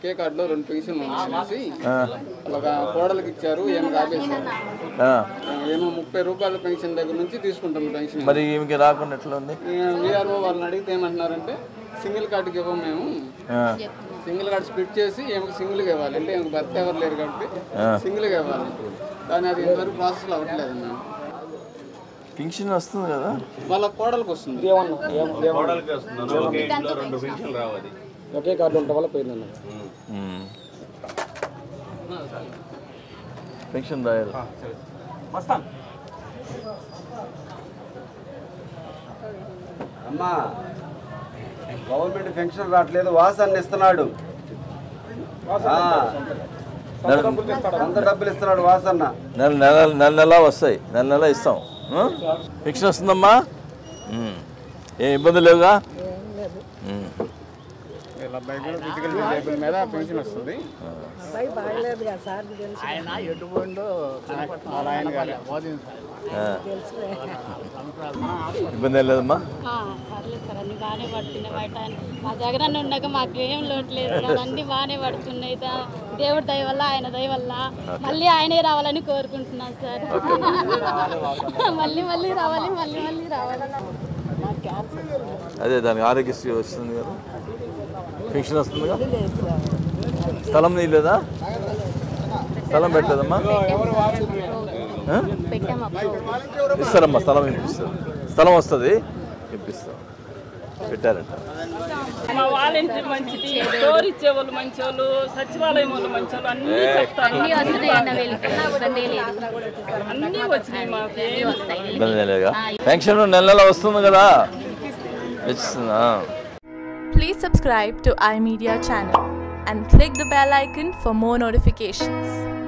ఒకే కార్డులో రెండు పెన్షన్లు ఉన్నాయనేసి ఆ, ఒక కోడలికి ఇచ్చారు ఏమి ఆపేశారు ఆ. ఏమో ముప్పై రూపాయల పెన్షన్ దగ్గర నుంచి తీసుకుంటాం పెన్షన్ మరి ఈమెకి రాకుండా ఎట్లా ఉంది విఆర్ఓ వాళ్ళని అడిగితే ఏమంటున్నారంటే సింగిల్ కార్డుకి ఇవ్వం మేము ఆ, సింగిల్ కార్డు స్ప్లిట్ చేసి ఏమికి సింగిల్గా ఇవ్వాలి అంటే ఏమికి భర్త ఎవరు లేరు కాబట్టి సింగిల్గా ఇవ్వాలి కానీ అది ఇంతవరకు ప్రాసెస్లో అవ్వట్లేదు మేము పింఛన్ వస్తుంది కదా వాళ్ళ కోడలకు వస్తుంది ఒకే కార్డు ఉండటం వల్ల పోయిందన్న ఉమ్. పెన్షన్ రాయాలి అమ్మా గవర్నమెంట్ పెన్షన్ రావట్లేదు వాసాన్ని ఇస్తున్నాడు ఆ. అంత డబ్బులు ఇస్తున్నాడు వాసన్న నెల నెల నెల నెల వస్తాయి నెల నెల ఇస్తాం ఆ? పెన్షన్ వస్తుందమ్మా ఉమ్. ఏం ఇబ్బంది లేవుగా ఉమ్. వీళ్ళ అబ్బాయి కూడా ఫిజికల్ డిజేబుల్ మీద పెన్షన్ వస్తుంది ఆయన ఎటువంటి వాళ్ళ ఆయన గారు ఆ. ఇబ్బంది ఏం లేదమ్మా ఆ, పర్లేదు సార్ అన్ని బాగానే పడుతున్నాయి బయట మా జగనన్న ఉన్నాక మాకు ఏం లోటు లేదు సార్ అన్ని బాగానే పడుతున్నాయి దా- దేవుడి దయ వల్ల ఆయన దయ వల్ల మళ్ళీ ఆయనే రావాలని కోరుకుంటున్నాం సార్ మళ్ళీ మళ్ళీ రావాలి మళ్ళీ మళ్ళీ రావాలి అదే దానికి ఆరోగ్యశ్రీ వస్తుంది కదా పెన్షన్ వస్తుందిగా స్థలం నీలేదా స్థలం పెట్టలేదమ్మా ఆ? ఇస్తారమ్మా స్థలం ఇప్పిస్తారు స్థలం వస్తుంది ఇప్పిస్తాం పెట్టారంట మా వాలంటీర్ మంచిది స్టోర్ ఇచ్చే వాళ్ళు మంచి వాళ్ళు సచివాలయం వాళ్ళు మంచి వాళ్ళు అన్ని చెప్తారు అన్నీ వచ్చినాయి మాకు ఏం ఇబ్బంది ఏం లేదుగా పెన్షన్ నెల నెల వస్తుంది కదా వచ్చిస్తుందా Please subscribe to iMedia channel and click the bell icon for more notifications.